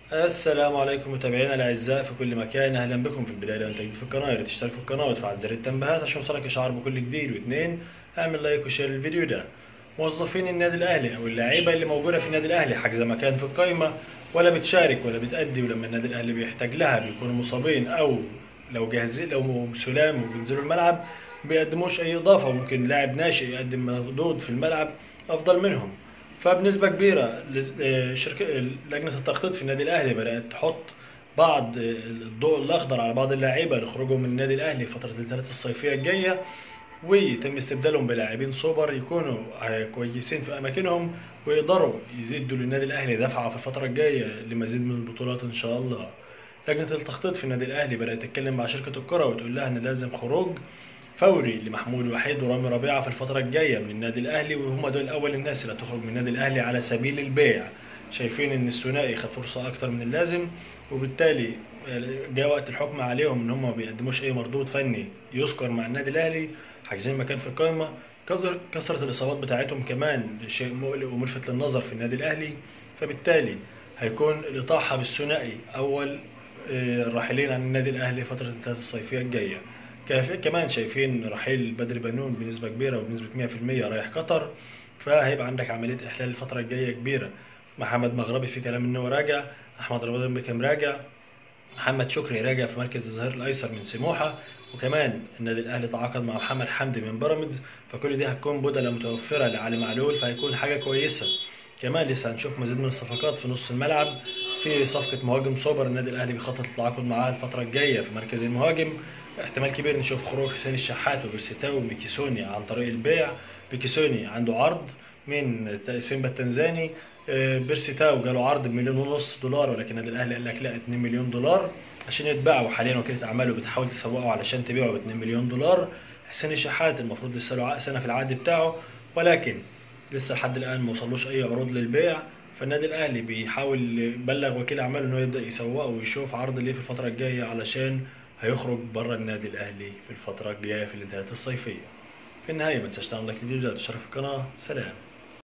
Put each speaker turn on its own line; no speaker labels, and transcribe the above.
السلام عليكم متابعينا الاعزاء في كل مكان اهلا بكم في البدايه لو انت جديد في القناه يا ريت تشترك في القناه وتفعل زر التنبيهات عشان يوصلك اشعار بكل جديد واثنين اعمل لايك وشير الفيديو ده موظفين النادي الاهلي او اللعيبه اللي موجوده في النادي الاهلي حاجزه مكان في القايمه ولا بتشارك ولا بتأدي ولما النادي الاهلي بيحتاج لها بيكونوا مصابين او لو جاهزين لو سلام وبينزلوا الملعب بيقدموش اي اضافه ممكن لاعب ناشئ يقدم مردود في الملعب افضل منهم فبنسبة كبيرة لز- آه، شركة لجنة التخطيط في النادي الأهلي بدأت تحط بعض آه، الضوء الأخضر على بعض اللاعيبة لخروجهم من النادي الأهلي فترة الانتقالات الصيفية الجاية ويتم استبدالهم بلاعبين سوبر يكونوا آه، كويسين في أماكنهم ويقدروا يدوا للنادي الأهلي دفعة في الفترة الجاية لمزيد من البطولات إن شاء الله. لجنة التخطيط في النادي الأهلي بدأت تتكلم مع شركة الكرة وتقول لها إن لازم خروج فوري لمحمود وحيد ورامي ربيعه في الفتره الجايه من النادي الاهلي وهم دول اول الناس اللي هتخرج من النادي الاهلي على سبيل البيع شايفين ان الثنائي خد فرصه اكتر من اللازم وبالتالي جاء وقت الحكم عليهم ان هم ما بيقدموش اي مردود فني يذكر مع النادي الاهلي حاجزين مكان في القائمه كثر- كثره الاصابات بتاعتهم كمان شيء مقلق وملفت للنظر في النادي الاهلي فبالتالي هيكون الاطاحه بالثنائي اول آه، الراحلين عن النادي الاهلي فتره الانتهاءات الصيفيه الجايه كاف- كمان شايفين رحيل بدر بنون بنسبة كبيرة وبنسبة 100% رايح قطر فهيبقى عندك عملية إحلال الفترة الجاية كبيرة محمد مغربي في كلام إنه راجع أحمد رمضان بكم راجع محمد شكري راجع في مركز الظهير الأيسر من سموحة وكمان النادي الأهلي تعاقد مع محمد حمدي من بيراميدز فكل دي هتكون بدلة متوفرة لعلي معلول فهيكون حاجة كويسة كمان لسه هنشوف مزيد من الصفقات في نص الملعب في صفقة مهاجم سوبر النادي الأهلي بيخطط للتعاقد معاه الفترة الجاية في مركز المهاجم احتمال كبير نشوف خروج حسين الشحات وبرسيتاو وميكيسوني عن طريق البيع بيكيسوني عنده عرض من سيمبا التنزاني آه، بيرسيتاو جاله عرض بمليون ونص دولار ولكن النادي الاهلي قال لك لا 2 مليون دولار عشان يتباع وحاليا وكاله اعماله بتحاول تسوقه علشان تبيعه ب 2 مليون دولار حسين الشحات المفروض لسه له عقد سنه في العقد بتاعه ولكن لسه لحد الان ما وصلوش اي عروض للبيع فالنادي الاهلي بيحاول يبلغ وكيل اعماله انه يبدا يسوقه ويشوف عرض ليه في الفتره الجايه علشان هيخرج بره النادي الاهلي في الفتره الجايه في الانتهاءات الصيفيه في النهايه ما تنساش تعمل لايك للفيديو ده وتشترك في القناه سلام